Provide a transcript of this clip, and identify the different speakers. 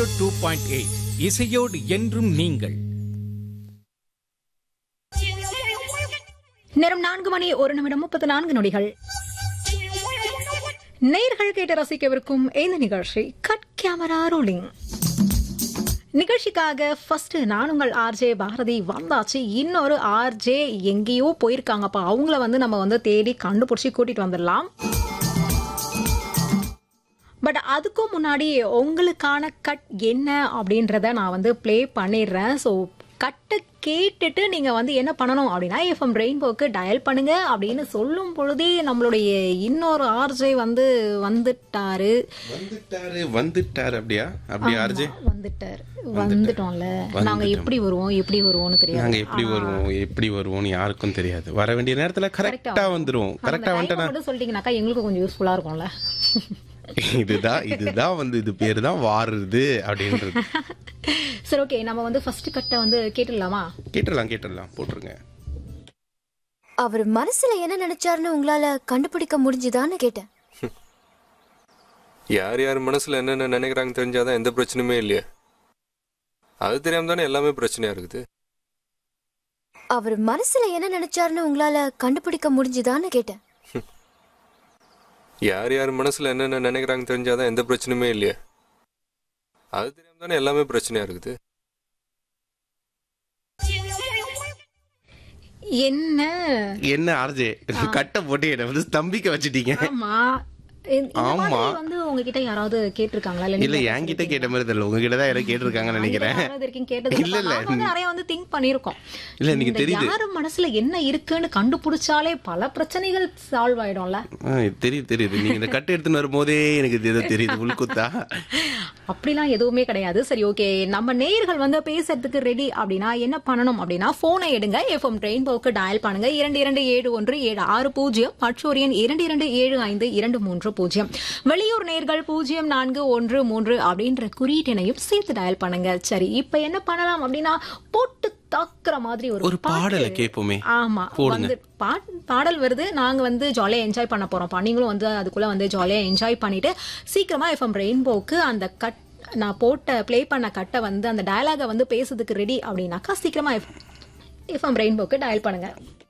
Speaker 1: Zero two point eight இசையோடு என்றும் நீங்கள்
Speaker 2: நேரம் நான்கு மணி ஒரு நிமிடம் முப்பத்தி நான்கு நொடிகள் நேர்கள் கேட்டு ரசிக்கவிருக்கும் இந்த நிகழ்ச்சி கட் கேமரா ரோலிங் நிகழ்ச்சிக்காக ஃபர்ஸ்ட் நான் உங்கள் ஆர்ஜே பாரதி வந்தாச்சு இன்னொரு ஆர்ஜே எங்கேயோ போயிருக்காங்கப்பா அவங்கள வந்து நம்ம வந்து தேடி கண்டுபிடிச்சி கூட்டிட்டு வந்துடலாம் பட் அதுக்கும் முன்னாடி உங்களுக்கான கட் என்ன அப்படின்றத நான் வந்து ப்ளே பண்ணிடுறேன் ஸோ கட்டை கேட்டுட்டு நீங்க வந்து என்ன பண்ணணும் அப்படின்னா எஃப்எம் ரெயின்போக்கு டயல் பண்ணுங்க அப்படின்னு சொல்லும் பொழுதே நம்மளுடைய இன்னொரு ஆர்ஜே வந்து வந்துட்டாரு
Speaker 3: வந்துட்டாரு வந்துட்டாரு அப்படியா அப்படியா ஆர்ஜே
Speaker 2: வந்துட்டார் வந்துட்டோம்ல நாங்க எப்படி வருவோம் எப்படி வருவோம்னு தெரியாது
Speaker 3: நாங்க எப்படி வருவோம் எப்படி வருவோம்னு யாருக்கும் தெரியாது வர வேண்டிய நேரத்துல கரெக்டா வந்துருவோம் கரெக்டா
Speaker 2: அந்த
Speaker 3: வந்துட்டேனா
Speaker 2: time மட்டும் சொல்லிட்டீங்கன்னாக்கா எங்களுக்கு கொஞ்சம் யூஸ்ஃபுல்லா இருக்கும்ல
Speaker 3: இதுதான் இதுதான் வந்து இது பேரு தான் வாருது அப்படின்றது
Speaker 2: சரி ஓகே நம்ம வந்து ஃபர்ஸ்ட் கட்டை வந்து கேட்டுடலாமா
Speaker 3: கேட்டுடலாம் கேட்டுடலாம் போட்டுருங்க
Speaker 4: அவர் மனசுல என்ன நினைச்சாருன்னு உங்களால கண்டுபிடிக்க முடிஞ்சுதான்னு கேட்டேன்
Speaker 5: யார் யார் மனசுல என்னென்ன நினைக்கிறாங்க தெரிஞ்சாதான் எந்த பிரச்சனையுமே இல்லையே அது தெரியாம தானே எல்லாமே பிரச்சனையா இருக்குது
Speaker 4: அவர் மனசுல என்ன நினைச்சாருன்னு உங்களால கண்டுபிடிக்க முடிஞ்சுதான்னு கேட்டேன்
Speaker 5: யார் யார் மனசுல என்னென்ன நினைக்கிறாங்க தெரிஞ்சாதான் எந்த பிரச்சனையுமே இல்லையே அது தெரியாம தானே எல்லாமே பிரச்சனையா இருக்குது
Speaker 2: என்ன
Speaker 3: என்ன ஆர்ஜே கட்டை போட்டு என்ன வந்து ஸ்தம்பிக்க வச்சுட்டீங்க
Speaker 2: ஆமா இந்த இந்த
Speaker 3: ஆமா.
Speaker 2: மாதிரி வந்து உங்ககிட்ட யாராவது கேட்டிருக்காங்களா இல்ல
Speaker 3: இல்ல
Speaker 2: நீங்க
Speaker 3: என்கிட்ட கேட்ட மாதிரி தெரியல உங்ககிட்ட தான் யாரோ கேட்டிருக்காங்கன்னு நினைக்கிறேன்
Speaker 2: யாராவது இருக்கீங்க கேட்டது
Speaker 3: இல்ல, இல்ல.
Speaker 2: நாங்க வந்து நிறைய வந்து திங்க் பண்ணிருக்கோம்
Speaker 3: இல்ல, எனக்கு
Speaker 2: இந்த
Speaker 3: தெரியுது.
Speaker 2: யாரு மனசுல என்ன இருக்குன்னு கண்டுபிடிச்சாலே பல பிரச்சனைகள் சால்வ் ஆயிடும்ல
Speaker 3: ஆ, தெரியுது தெரியுது நீங்க இந்த கட்டு எடுத்துன்னு வரும்போதே எனக்கு இது ஏதோ தெரியுது உள்குத்தா
Speaker 2: அப்படிலாம் எதுவுமே கிடையாது சரி ஓகே நம்ம நேயர்கள் வந்து பேசுறதுக்கு ரெடி அப்படின்னா என்ன பண்ணணும் அப்படின்னா போனை எடுங்க எஃப்எம் ரெயின்போக்கு டயல் பண்ணுங்க இரண்டு இரண்டு ஏழு ஒன்று ஏழு ஆறு பூஜ்ஜியம் மற்றொரு எண் இரண்டு இரண்டு ஏழு ஐந்து இரண்டு மூன்று பூஜ்ஜியம் வெளியூர் நேர்கள் பூஜ்ஜியம் நான்கு ஒன்று மூன்று அப்படின்ற குறியீட்டினையும் சேர்த்து டயல் பண்ணுங்க சரி இப்ப என்ன பண்ணலாம் அப்படின்னா போட்டு தாக்குற மாதிரி ஒரு
Speaker 3: ஒரு
Speaker 2: பாட்டு.
Speaker 3: பாடலை கேட்போமே
Speaker 2: ஆமா
Speaker 3: போடுங்க.
Speaker 2: வந்து பாட்- பாடல் வருது நாங்க வந்து ஜாலியா என்ஜாய் பண்ண போறோம் நீங்களும் வந்து அதுக்குள்ள வந்து ஜாலியா என்ஜாய் பண்ணிட்டு சீக்கிரமா எஃப்எம் ரெயின்போக்கு அந்த கட் நான் போட்ட ப்ளே பண்ண கட்டை வந்து அந்த டயலாக வந்து பேசுறதுக்கு ரெடி அப்படின்னாக்கா சீக்கிரமா எஃப்எம் ரெயின்போக்கு டயல் பண்ணுங்க